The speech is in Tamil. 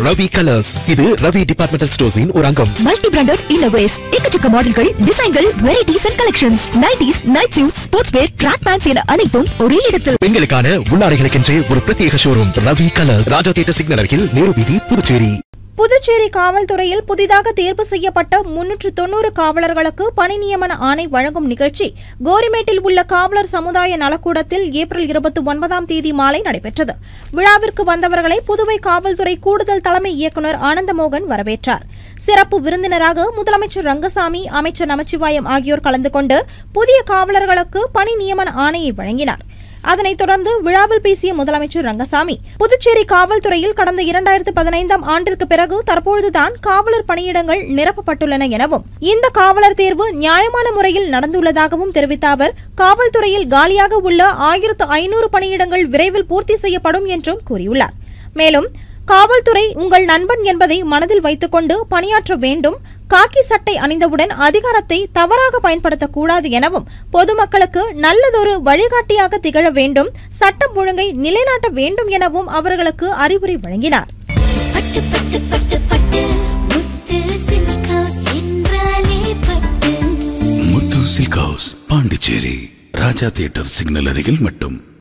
ரவி கலர்ஸ் இது ரவி டிபார்ட்மெண்டல் ஸ்டோர்ஸின் ஒரு அங்கம் மல்டி பிராண்டட் இன்னோவேஸ் எக்கச்சக்க மாடல்கள் டிசைன்கள் varieties and collections nighties night suit sports wear track pants என அனைத்தும் ஒரே இடத்தில் பெண்களுக்கான உள்ளாடைகளுக்கென்றே ஒரு பிரத்யேக showroom Ravi colours Raja theatre signal அருகில் நேரு வீதி புதுச்சேரி புதுச்சேரி காவல்துறையில் புதிதாக தேர்வு செய்யப்பட்ட முன்னூற்று தொன்னூறு காவலர்களுக்கு பணி நியமன ஆணை வழங்கும் நிகழ்ச்சி கோரிமேட்டில் உள்ள காவலர் சமுதாய நலக்கூடத்தில் ஏப்ரல் இருபத்தி ஒன்பதாம் தேதி மாலை நடைபெற்றது விழாவிற்கு வந்தவர்களை புதுவை காவல்துறை கூடுதல் தலைமை இயக்குநர் ஆனந்தமோகன் வரவேற்றார் சிறப்பு விருந்தினராக முதலமைச்சர் ரங்கசாமி அமைச்சர் நமச்சிவாயம் ஆகியோர் கலந்து கொண்டு புதிய காவலர்களுக்கு பணி நியமன ஆணையை வழங்கினார் அதனைத் தொடர்ந்து விழாவில் பேசிய முதலமைச்சர் ரங்கசாமி புதுச்சேரி காவல்துறையில் கடந்த இரண்டாயிரத்து பதினைந்தாம் ஆண்டிற்கு பிறகு தற்பொழுதுதான் காவலர் பணியிடங்கள் நிரப்பப்பட்டுள்ளன எனவும் இந்த காவலர் தேர்வு நியாயமான முறையில் நடந்துள்ளதாகவும் தெரிவித்த அவர் காவல்துறையில் காலியாக உள்ள ஆயிரத்து ஐநூறு பணியிடங்கள் விரைவில் பூர்த்தி செய்யப்படும் என்றும் கூறியுள்ளார் மேலும் காவல்துறை உங்கள் நண்பன் என்பதை மனதில் வைத்துக்கொண்டு பணியாற்ற வேண்டும் காக்கி சட்டை அணிந்தவுடன் அதிகாரத்தை தவறாக பயன்படுத்தக்கூடாது எனவும் பொதுமக்களுக்கு நல்லதொரு வழிகாட்டியாக திகழ வேண்டும் சட்டம் ஒழுங்கை நிலைநாட்ட வேண்டும் எனவும் அவர்களுக்கு அறிவுரை வழங்கினார் பட்டு பட்டு பட்டு பட்டு முத்து சில்க் ஹவுஸ் என்றாலே பட்டு Muthu silk house Pondicherry Raja theatre signal அருகில் மட்டும்